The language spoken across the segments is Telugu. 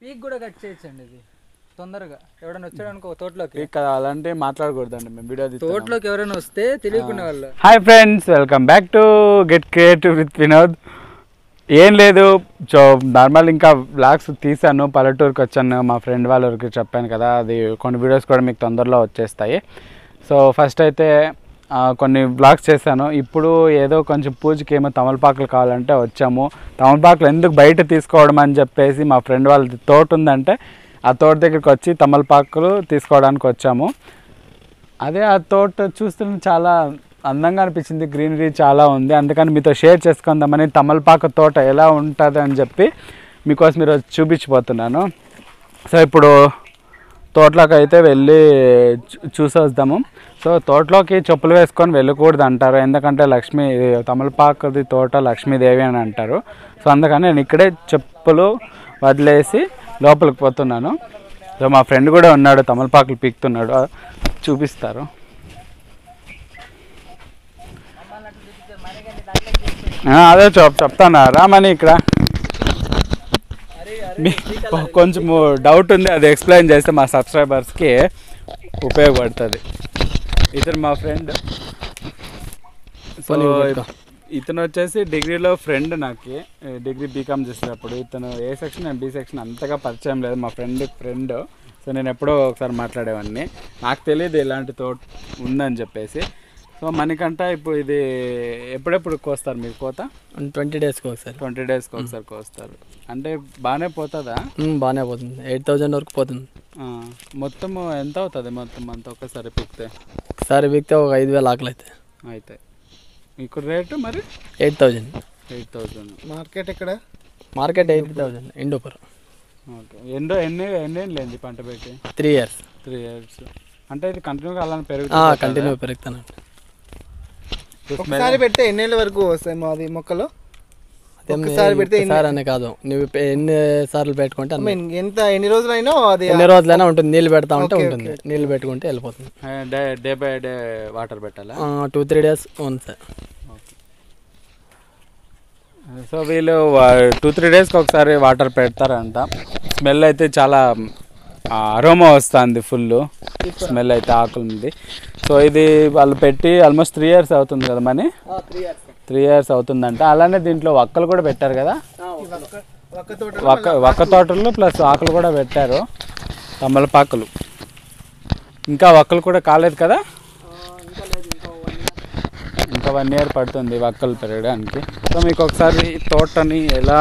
పీక్ కూడా కట్ చేయొచ్చండి ఇది తొందరగా ఎవడైనా వచ్చాడు అనుకో తోటలోకి పీక్ కదా అలాంటి మాట్లాడకూడదండి మేము వీడియో తీస్తున్నాం. తోటలోకి ఎవరైనా వస్తే తెలియకుండా వాళ్ళు hi friends welcome back to get creative with Vinod ఏం లేదు సో నార్మల్ ఇంకా బ్లాగ్స్ తీసాను పల్లెటూరుకి వచ్చాను మా ఫ్రెండ్ వాళ్ళ ఊరికి చెప్పాను కదా అది కొన్ని వీడియోస్ కూడా మీకు తొందరలో వచ్చేస్తాయి సో ఫస్ట్ అయితే ఆ, కొన్ని బ్లాగ్స్ చేశాను ఇప్పుడు ఏదో కొంచెం పూజకి ఏమో తమలపాకులు కావాలంటే వచ్చాము తమలపాకులు ఎందుకు బయట తీసుకోవడం అని చెప్పేసి మా ఫ్రెండ్ వాళ్ళది తోట ఉందంటే ఆ తోట దగ్గరికి వచ్చి తమలపాకులు తీసుకోవడానికి వచ్చాము అదే ఆ తోట చూస్తుంటే చాలా అందంగా అనిపించింది గ్రీనరీ చాలా ఉంది అందుకని మీతో షేర్ చేసుకుందామని తమలపాకు తోట ఎలా ఉంటుంది అని చెప్పి మీకోసం మీరు చూపించిపోతున్నాను సో ఇప్పుడు తోటలోకి అయితే వెళ్ళి చూ- చూసి వద్దాము సో తోటలోకి చెప్పులు వేసుకొని వెళ్ళకూడదు అంటారు ఎందుకంటే లక్ష్మీ తమలపాకుది తోట లక్ష్మీదేవి అని అంటారు సో అందుకని నేను ఇక్కడే చెప్పులు వదిలేసి లోపలికి పోతున్నాను సో మా ఫ్రెండ్ కూడా ఉన్నాడు తమలపాకులు పీకుతున్నాడు చూపిస్తారు ఆ, అదే చెప్ చెప్తాను రామని ఇక్కడ మీ- కొంచెం డౌట్ ఉంది అది ఎక్స్ప్లెయిన్ చేస్తే మా సబ్స్క్రైబర్స్కి ఉపయోగపడుతుంది ఇతను మా ఫ్రెండ్ సో ఇతను వచ్చేసి డిగ్రీలో ఫ్రెండ్ నాకు డిగ్రీ బీకామ్ చేసేటప్పుడు ఇతను ఏ సెక్షన్ నేను బి సెక్షన్ అంతగా పరిచయం లేదు మా ఫ్రెండ్ ఫ్రెండ్ సో నేను ఎప్పుడో ఒకసారి మాట్లాడేవాడిని నాకు తెలియదు ఇలాంటి తోట ఉందని చెప్పేసి సో మనకంట ఇప్పుడు ఇది ఎప్పుడెప్పుడు కోస్తారు మీరు కోత ట్వంటీ డేస్కి ఒకసారి ట్వంటీ డేస్కి ఒకసారి కోస్తారు అంటే బాగానే పోతుందా మ్మ్, బాగానే పోతుంది ఎయిట్ థౌజండ్ వరకు పోతుంది ఆ, మొత్తం ఎంత అవుతుంది మొత్తం అంత ఒక్కసారి పిక్తే ఒకసారి వీక్తే ఒక ఐదు వేలు ఆకలి అయితే అయితే ఇక్కడ రేటు మరి eight thousand eight thousand market ఎక్కడ మార్కెట్ ఎయిట్ థౌజండ్ ఇండోపర్ ఓకే ఎన్నో ఎన్ని ఎన్ని లేండి పంట పెట్టి త్రీ ఇయర్స్ త్రీ ఇయర్స్ అంటే ఇది కంటిన్యూగా అలానే పెరుగుతుంది కంటిన్యూ పెరుగుతాను ఒకసారి పెడితే ఎన్నేళ్ళ వరకు వస్తాయి మాది మొక్కలు అదేం ఒక్కసారి పెడితే ఎన్ని- సార్ అనే కాదు నువ్వు పె- ఎన్ని సార్లు పెట్టుకుంటే I అన్ని mean, ఎంత ఎన్ని రోజులైనా అది ఎన్ని రోజులైనా ఉంటుంది నీళ్ళు పెడతా ఉంటే Okay, ఉంటుంది నీళ్ళు పెట్టుకుంటే వెళ్ళిపోతుంది day day by day water పెట్టాలా టూ త్రీ డేస్ ఉంది సార్ సో వీళ్ళు టూ త్రీ డేస్కి ఒకసారి వాటర్ పెడతారంట స్మెల్ అయితే చాలా అరోమా వస్తుంది ఫుల్ స్మెల్ అయితే ఆకులుంది సో ఇది వాళ్ళు పెట్టి ఆల్మోస్ట్ త్రీ ఇయర్స్ అవుతుంది కదా మనీ త్రీ ఇయర్స్ అవుతుందంట అలానే దీంట్లో వక్కలు కూడా పెట్టారు కదా ఒక్క తోట వక్క వక్క తోటలు ప్లస్ ఆకులు కూడా పెట్టారు తమలపాకులు ఇంకా వక్కలు కూడా కాలేదు కదా ఇంకా వన్ ఇయర్ పడుతుంది వక్కలు పెరగడానికి సో మీకు ఒకసారి ఈ తోటని ఎలా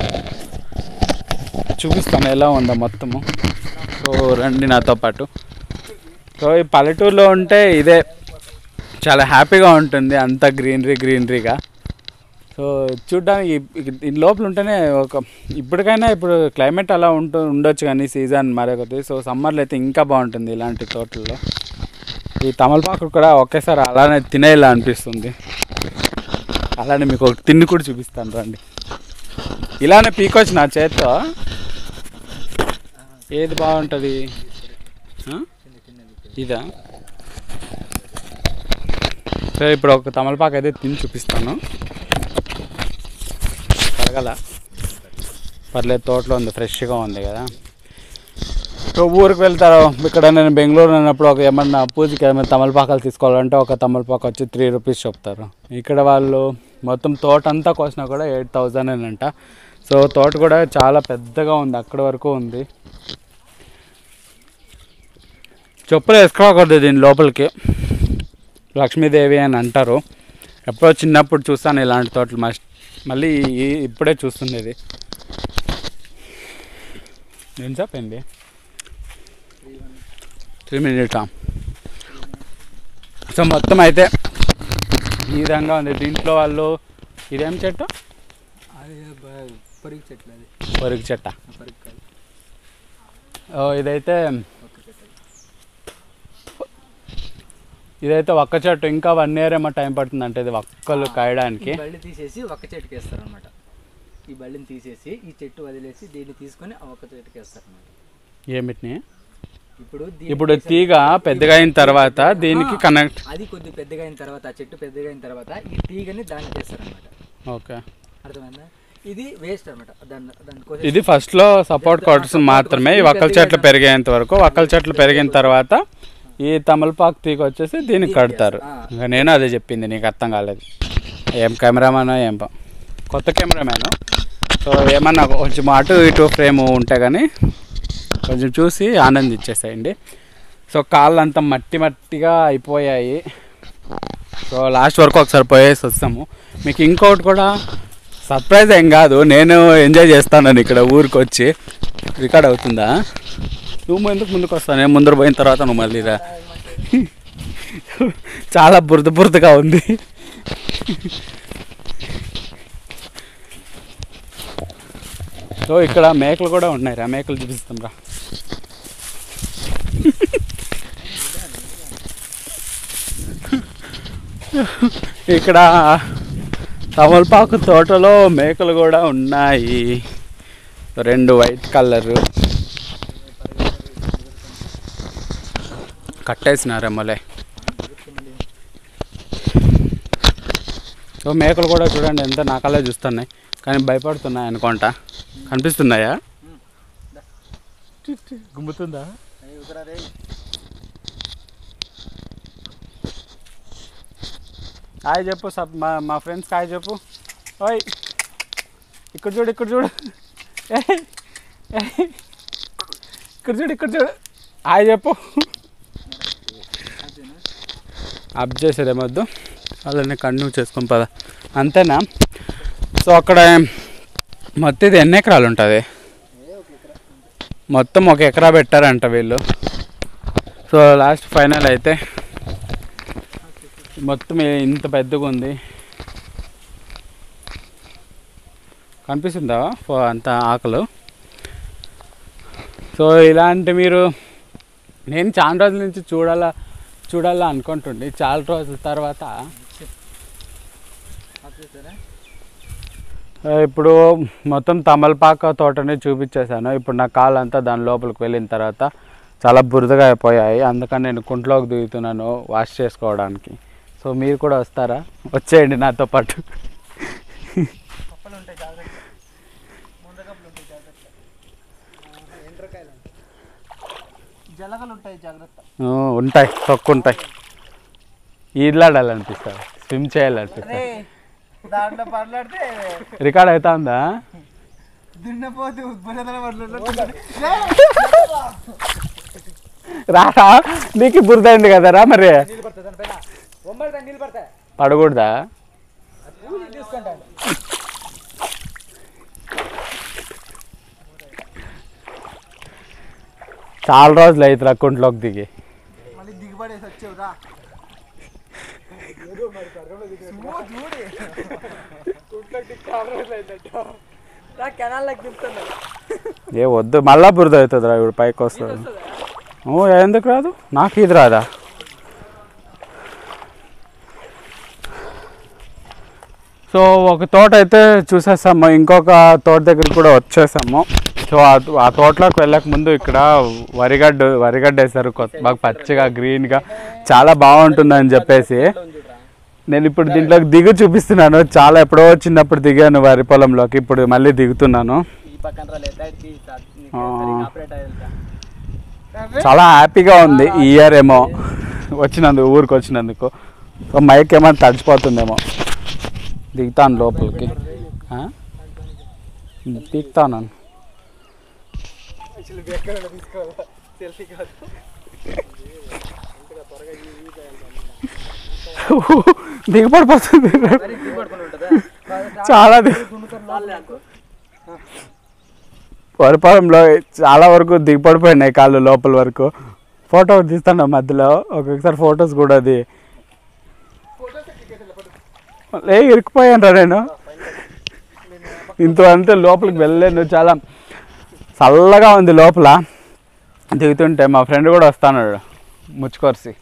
చూపిస్తాను ఎలా ఉందో మొత్తము సో రండి నాతో పాటు సో ఈ పల్లెటూరులో ఉంటే ఇదే చాలా హ్యాపీగా ఉంటుంది అంత గ్రీనరీ గ్రీనరీగా సో చూడ్డానికి ఇ- దీని లోపల ఉంటేనే ఒక ఇప్పటికైనా ఇప్పుడు క్లైమేట్ అలా ఉంటూ ఉండొచ్చు కానీ సీజన్ మరొకటి సో సమ్మర్లో అయితే ఇంకా బాగుంటుంది ఇలాంటి తోటల్లో ఈ తమలపాకు కూడా ఒకేసారి అలానే తినేలా అనిపిస్తుంది అలానే మీకు ఒక తిండి కూడా చూపిస్తాను రండి ఇలానే పీకొచ్చు నా చేత్తో ఏది బాగుంటుంది ఆ? ఇదా సో ఇప్పుడు ఒక తమలపాకు అయితే తిని చూపిస్తాను కరగల పర్లేదు తోటలో ఉంది ఫ్రెష్గా ఉంది కదా సో ఊరికి వెళ్తారు ఇక్కడ నేను బెంగళూరు ఉన్నప్పుడు ఒక ఏమన్నా పూజకి ఏమైనా తమలపాకాలు తీసుకోవాలంటే ఒక తమలపాకు వచ్చి త్రీ రూపీస్ చెప్తారు ఇక్కడ వాళ్ళు మొత్తం తోట అంతా కోసినా కూడా ఎయిట్ థౌజండ్ అంట సో తోట కూడా చాలా పెద్దగా ఉంది అక్కడ వరకు ఉంది చెప్పులు వేసుకోకూడదు దీని లోపలికి లక్ష్మీదేవి అని అంటారు ఎప్పుడో చిన్నప్పుడు చూస్తాను ఇలాంటి తోటలు మస్ట్ మళ్ళీ ఈ- ఇప్పుడే చూస్తుంది ఇది ఏం చెప్పింది త్రీ మినిటా సో మొత్తం అయితే ఈ విధంగా ఉంది దీంట్లో వాళ్ళు ఇదేం చెట్టు అది పొరిగి చెట్లు అది పొరుగు చెట్ట పొరిగి కాదు. ఓ ఇదైతే ఇదైతే ఒక్క చెట్టు ఇంకా వన్ ఇయర్ ఏమో టైం పడుతుంది అంటే ఇది ఒక్కలు కాయడానికి ఈ బళ్ళు తీసేసి ఒక్క చెట్టుకి వేస్తారు అనమాట ఈ బళ్ళని తీసేసి ఈ చెట్టు వదిలేసి దీన్ని తీసుకొని ఆ ఒక్క చెట్టుకి వేస్తారు అనమాట ఏమిటిని ఇప్పుడు దీన్ని ఇప్పుడు తీసేసి- తీగ పెద్దగా అయిన తర్వాత దీనికి ఆ, కనెక్ట్ అది కొద్ది పెద్దగా అయిన తర్వాత ఆ చెట్టు పెద్దగా అయిన తర్వాత ఈ తీగని దానికి వేస్తారు అనమాట ఓకే అర్థమైందా ఇది వేస్ట్ అనమాట దాన్ని దాన్ని కోసేసి- ఇది ఫస్ట్లో సపోర్ట్ కాటర్స్ మాత్రమే ఈ వక్కల చెట్లు పెరిగేంత వరకు వక్కల చెట్లు పెరిగిన తర్వాత ఈ తమలపాకు తీగ వచ్చేసి దీనికి కడతారు ఇంకా నేను అదే చెప్పింది నీకు అర్థం కాలేదు ఏం కెమెరామెన్ ఏం ప- కొత్త కెమెరామెన్ సో ఏమన్నా కొంచెం అటు ఇటు ఫ్రేమ్ ఉంటే కానీ కొంచెం చూసి ఆనందించేసేయండి సో కాళ్ళు అంతా మట్టి మట్టిగా అయిపోయాయి సో లాస్ట్ వరకు ఒకసారి పోయేసి వస్తాము మీకు ఇంకోటి కూడా సర్ప్రైజ్ ఏం కాదు నేను ఎంజాయ్ చేస్తాను ఇక్కడ ఊరికి వచ్చి రికార్డ్ అవుతుందా నువ్వు ఎందుకు ముందుకు వస్తాను నేను ముందర పోయిన తర్వాత నువ్వు మళ్ళీ రా చాలా బురద బురదగా ఉంది సో ఇక్కడ మేకలు కూడా ఉన్నాయి రా మేకలు చూపిస్తాం రా ఇక్కడ తమలపాకు తోటలో మేకలు కూడా ఉన్నాయి రెండు వైట్ కలర్ కట్టేసినారేమోలే సో మేకలు కూడా చూడండి ఎంత నాకలే చూస్తున్నాయి కానీ భయపడుతున్నాయి అనుకుంటా కనిపిస్తున్నాయా గుమ్ముతుందా ఏయ్, వదరా రేయ్. హాయ్ చెప్పు సబ్ మా మా ఫ్రెండ్స్కి హాయ్ చెప్పు ఓయ్ ఇక్కడ చూడు ఇక్కడ చూడు ఏయ్, ఏయ్. ఇక్కడ చూడు ఇక్కడ చూడు హాయ్ చెప్పు అప్ చేసేదేమొద్దు వాళ్ళని కంటిన్యూ చేసుకొని పద అంతేనా సో అక్కడ మొత్తం ఇది ఎన్ని ఎకరాలు ఉంటుంది మొత్తం ఒక ఎకరా పెట్టారంట వీళ్ళు సో లాస్ట్ ఫైనల్ అయితే మొత్తం ఇంత పెద్దగా ఉంది కనిపిస్తుందా ఫో- అంత ఆకలు సో ఇలాంటి మీరు నేను చాలా రోజుల నుంచి చూడాలా చూడాలా అనుకుంటుండే చాలా రోజుల తర్వాత ఆపేసారా? ఆ, ఇప్పుడు మొత్తం తమలపాక తోటని చూపించేశాను ఇప్పుడు నా కాలు అంతా దాని లోపలికి వెళ్ళిన తర్వాత చాలా బురదగా అయిపోయాయి అందుకని నేను కుంట్లోకి దిగుతున్నాను వాష్ చేసుకోవడానికి సో మీరు కూడా వస్తారా వచ్చేయండి నాతో పాటు కప్పలు ఉంటాయి జాగ్రత్త ముంద కప్పలు ఉంటాయి జాగ్రత్త ఆహా, ఎండ్రకాయలు ఉంటాయి జలగలు ఉంటాయి జాగ్రత్త ఆ, ఉంటాయి తక్కువ ఉంటాయి ఈడ్లాడాలనిపిస్తుంది స్విమ్ అరే చేయాలనిపిస్తుంది దాంట్లో పడలాడితే రికార్డ్ అవుతా ఉందా దున్నపోతు ఉద్భుతన రారా నీకు బురద అయింది కదరా మరి నీళ్ళు పడుతుంది దానిపైన బొమ్మలు దాన్ని నీళ్ళు పడతాయి పడకూడదా తీసుకుంటాను చాలా రోజులు అవుతుంది అకౌంట్లోకి దిగి మళ్ళీ దిగుబడేసి వచ్చేవు రా కెనాల్లోకి దింపుతున్నాడు ఏ వద్దు మళ్ళా బురద అవుతుంది రా ఇప్పుడు పైకి వస్తుంది ఓ ఎందుకు రాదు నాకు ఇది రాదా సో ఒక తోట అయితే చూసేసాము ఇంకొక తోట దగ్గరికి కూడా వచ్చేసాము సో ఆ- ఆ తోటలోకి వెళ్ళక ముందు ఇక్కడ వరిగడ్డ వరిగడ్డ వేశారు కొత్త బాగా పచ్చగా గ్రీన్గా చాలా బాగుంటుందని చెప్పేసి నేను ఇప్పుడు దీంట్లోకి దిగు చూపిస్తున్నాను చాలా ఎప్పుడో చిన్నప్పుడు దిగాను వరి పొలంలోకి ఇప్పుడు మళ్ళీ దిగుతున్నాను ఈ పక్కన రాలేదు ఆ. ఆపరేట్ అయ్యేది చాలా హ్యాపీగా ఉంది ఈ ఇయర్ ఏమో వచ్చినందుకు ఊరికి వచ్చినందుకు సో మైక్ ఏమైనా తడిచిపోతుందేమో దిగుతాను లోపలికి ఆ? దిగుతాను సెల్ఫీ కాదు దిగపడిపోతుంది పడుకుని ఉంటుందా చాలా ది- వరి పొలంలో చాలా వరకు దిగపడిపోయినాయి కాళ్ళు లోపల వరకు ఫోటో తీస్తాను మధ్యలో ఒక్కొక్కసారి ఫొటోస్ కూడా అది ఏ ఇరుక్కుపోయాను రా నేను ఇంత అంతే లోపలికి వెళ్ళలేను చాలా చల్లగా ఉంది లోపల దిగుతుంటే మా ఫ్రెండ్ కూడా వస్తాడు ముచ్చుకొరిసి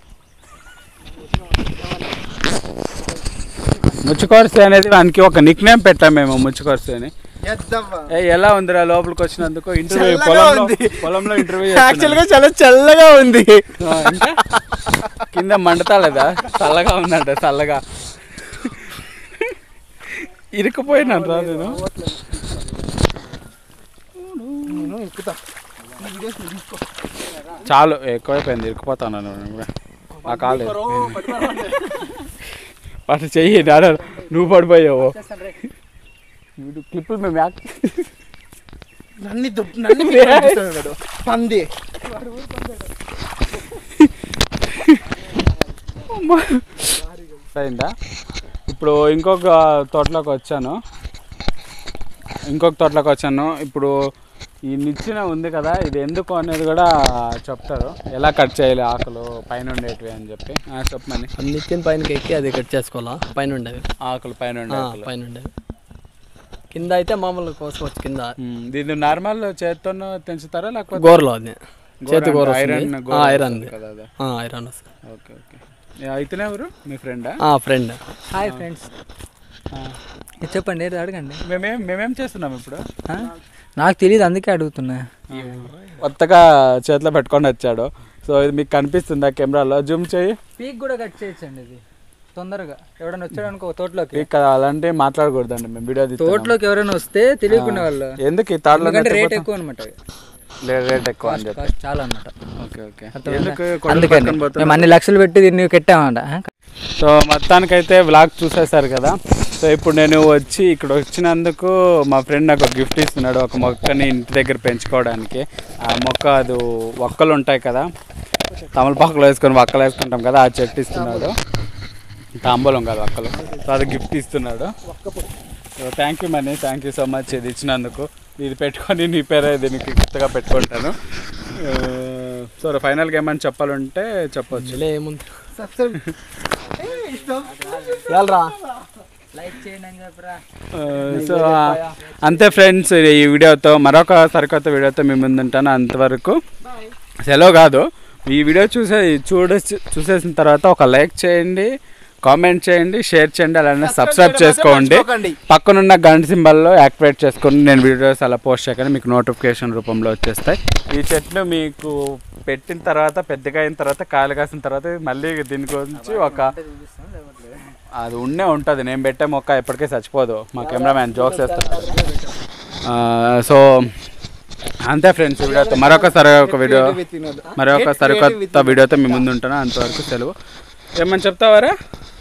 ముచ్చుకొరిసి అనేది వానికి ఒక నిక్ నేమ్ పెట్టాం మేము ముచ్చుకొరిసి అని ఎద్దవ్వా ఏ ఎలా ఉందిరా లోపలికి వచ్చినందుకు ఇంటర్వ్యూ చల్లగా పొలంలో ఉంది. పొలంలో ఇంటర్వ్యూ యాక్చువల్ గా చాలా చల్లగా ఉంది ఇంకా కింద మండతాలేదా చల్లగా ఉందంట చల్లగా ఇరుక్కుపోయినాను రా నేను నేను ఎక్కుతా ఈ వీడియోస్ నువ్వు తీసుకో చాలు ఎక్కువైపోయింది ఇరుక్కుపోతాను నేను కూడా ఆ కాలు పట్టు చెయ్యి నాన్న నువ్వు పడిపోయావు వీడు క్లిప్పులు మేము యాక్ నన్ను దుప్- నన్ను మీద పడిపిస్తాడు వాడు. పంది అయిందా ఇప్పుడు ఇంకొక తోటలోకి వచ్చాను ఇంకొక తోటలోకి వచ్చాను ఇప్పుడు ఈ నిచ్చిన ఉంది కదా ఇది ఎందుకు అనేది కూడా చెప్తారు ఎలా కట్ చేయాలి ఆకులు పైన ఉండేటివి అని చెప్పి ఆ, చెప్పమని అది నిత్యం పైనకి ఎక్కి అది కట్ చేసుకోవాలా పైన ఉండేది ఆకులు పైన ఉండే ఆ, ఆకులు పైన ఉండేది కింద అయితే మామూలు కోసుకోవచ్చు కింద ఉమ్, దీన్ని నార్మల్ చేతితో పెంచుతారా లేకపోతే గోరలో అది చేతి గోర ఐరన్ వస్తుంది. ఆ, ఐరన్ కదా అదే ఆ, ఐరన్ వస్తుంది ఓకే ఓకే అయితేనే ఎవరు మీ ఫ్రెండా ఆ, ఫ్రెండ్ హాయ్ ఫ్రెండ్స్ చెప్పండి ఏదో అడగండి మేమేం మేమేం చేస్తున్నాం ఇప్పుడు ఆ? నాకు తెలియదు అందుకే అడుగుతున్నా కొత్తగా చేతిలో పెట్టుకొని వచ్చాడు సో ఇది మీకు కనిపిస్తుందా కెమెరాలో జూమ్ చేయి పీక్ కూడా కట్ చేయొచ్చండి ఇది తొందరగా ఎవడైనా వచ్చాడు అనుకో తోటలోకి మీకు అలాంటివి మాట్లాడకూడదండి మేము వీడియో తీస్తున్నాం. తోటలోకి ఎవరైనా వస్తే తెలియకుండా వాళ్ళు ఎందుకు ఈ తాడులో ఎందుకంటే రేట్ ఎక్కువ అనమాట రేట్ ఎక్కువ అని చెప్పి కాస్ట్ చాలా అనమాట ఓకే ఓకే ఎందుకు కొండలు అందుకని పక్కన పోతున్నారు? మేము అన్ని లక్షలు పెట్టి దీన్ని కట్టామంట సో మొత్తానికైతే వ్లాగ్ చూసేశారు కదా సో ఇప్పుడు నేను వచ్చి ఇక్కడ వచ్చినందుకు మా ఫ్రెండ్ నాకు ఒక గిఫ్ట్ ఇస్తున్నాడు ఒక మొక్కని ఇంటి దగ్గర పెంచుకోవడానికి ఆ మొక్క అది ఒక్కలు ఉంటాయి కదా తమలపాకులు వేసుకొని ఒక్కలు వేసుకుంటాం కదా ఆ చెట్టు ఇస్తున్నాడు తాంబూలం కాదు ఒక్కలు సో అది గిఫ్ట్ ఇస్తున్నాడు so thank you money thank you so much ఇది ఇచ్చినందుకు ఇది పెట్టుకొని నీ పేరే దీనికి గిఫ్ట్గా పెట్టుకుంటాను సో ఫైనల్గా ఏమైనా చెప్పాలంటే చెప్పొచ్చు ఇలా ఏముంది సబ్స్క్రైబ్ ఇష్టం వెళ్ళరా లైక్ చేయండి అని చెప్పరా సో అంతే ఫ్రెండ్స్ ఈ వీడియోతో మరొక సరికొత్త వీడియోతో మీ ముందు ఉంటాను అంతవరకు సెలవు కాదు ఈ వీడియో చూసే చూడ చూసేసిన తర్వాత ఒక లైక్ చేయండి కామెంట్ చేయండి షేర్ చేయండి అలానే సబ్స్క్రైబ్ చేసుకోండి మర్చిపోకండి. పక్కనున్న గంట సింబల్లో యాక్టివేట్ చేసుకుని నేను వీడియోస్ అలా పోస్ట్ చేయగానే మీకు నోటిఫికేషన్ రూపంలో వచ్చేస్తాయి ఈ చెట్లు మీకు పెట్టిన తర్వాత పెద్దగా అయిన తర్వాత కాయలు కాసిన తర్వాత మళ్ళీ దీని గురించి ఒక అది ఉండే ఉంటుంది నేను పెట్టే మొక్క ఎప్పటికీ చచ్చిపోదు మా కెమెరామ్యాన్ జోక్స్ వేస్తున్నాడు సో అంతే ఫ్రెండ్స్ వీడియోతో మరొకసారి ఒక వీడియో విత్ వినోద్ మరొక సరికొత్త వీడియోతో మీ ముందు ఉంటాను అంతవరకు సెలవు ఏమని చెప్తావారా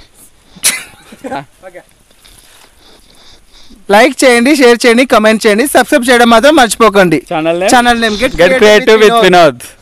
లైక్ చేయండి షేర్ చేయండి కమెంట్ చేయండి సబ్స్క్రైబ్ చేయడం మాత్రం మర్చిపోకండి channel channel name get creative with Vinod